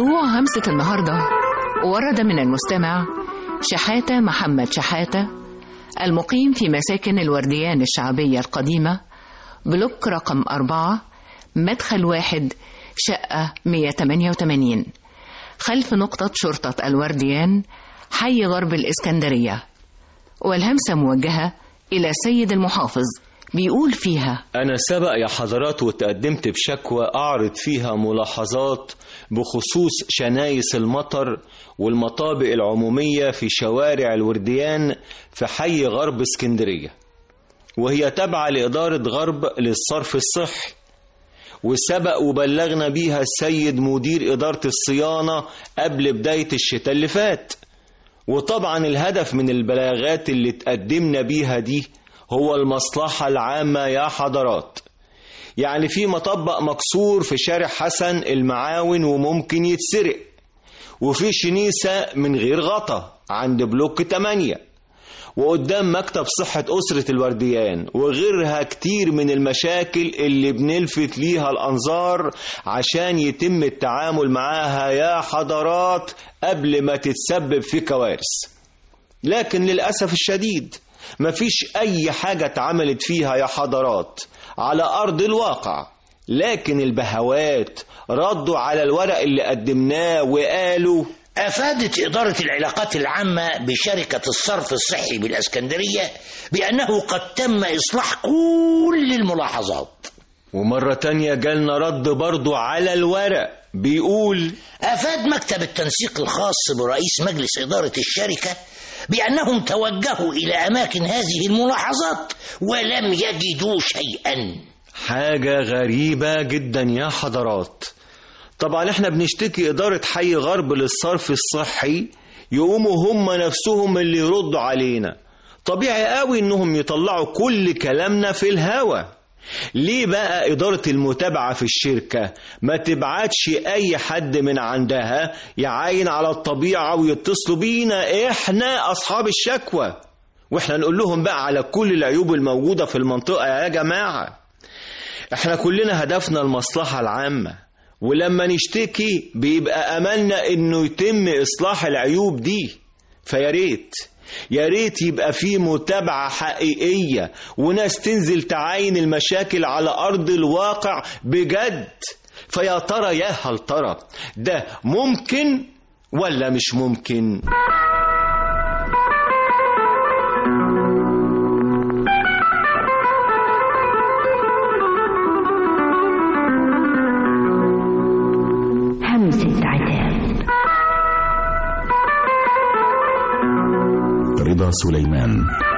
موضوع همسة النهاردة ورد من المستمع شحاتة محمد شحاتة المقيم في مساكن الورديان الشعبية القديمة بلوك رقم أربعة مدخل واحد شقة 188 خلف نقطة شرطة الورديان حي غرب الإسكندرية والهمسة موجهة إلى السيد المحافظ بيقول فيها أنا سبق يا حضرات وتقدمت بشكوى أعرض فيها ملاحظات بخصوص شنايس المطر والمطابق العمومية في شوارع الورديان في حي غرب اسكندرية وهي تابعة لإدارة غرب للصرف الصحي وسبق وبلغنا بيها السيد مدير إدارة الصيانة قبل بداية الشتاء اللي فات وطبعا الهدف من البلاغات اللي تقدمنا بيها دي هو المصلحة العامة يا حضرات يعني في مطبق مكسور في شارع حسن المعاون وممكن يتسرق وفي شنيسة من غير غطا عند بلوك 8 وقدام مكتب صحة أسرة الورديان وغيرها كتير من المشاكل اللي بنلفت ليها الأنظار عشان يتم التعامل معاها يا حضرات قبل ما تتسبب في كوارث لكن للأسف الشديد مفيش أي حاجة اتعملت فيها يا حضرات على أرض الواقع لكن البهوات ردوا على الورق اللي قدمناه وقالوا أفادت إدارة العلاقات العامة بشركة الصرف الصحي بالإسكندرية بأنه قد تم إصلاح كل الملاحظات ومرة تانية جالنا رد برضو على الورق بيقول أفاد مكتب التنسيق الخاص برئيس مجلس إدارة الشركة بأنهم توجهوا إلى أماكن هذه الملاحظات ولم يجدوا شيئا حاجة غريبة جدا يا حضرات طبعا احنا بنشتكي إدارة حي غرب للصرف الصحي يقوموا هم نفسهم اللي يردوا علينا طبيعي قوي انهم يطلعوا كل كلامنا في الهوا ليه بقى إدارة المتابعة في الشركة ما تبعتش أي حد من عندها يعاين على الطبيعة ويتصلوا بينا إحنا أصحاب الشكوى وإحنا نقول لهم بقى على كل العيوب الموجودة في المنطقة يا جماعة إحنا كلنا هدفنا المصلحة العامة ولما نشتكي بيبقى أملنا إنه يتم إصلاح العيوب دي فياريت يا ريت يبقى في متابعة حقيقية وناس تنزل تعاين المشاكل على أرض الواقع بجد فيا ترى يا هل ترى ده ممكن ولا مش ممكن همسة عتاب رضا سليمان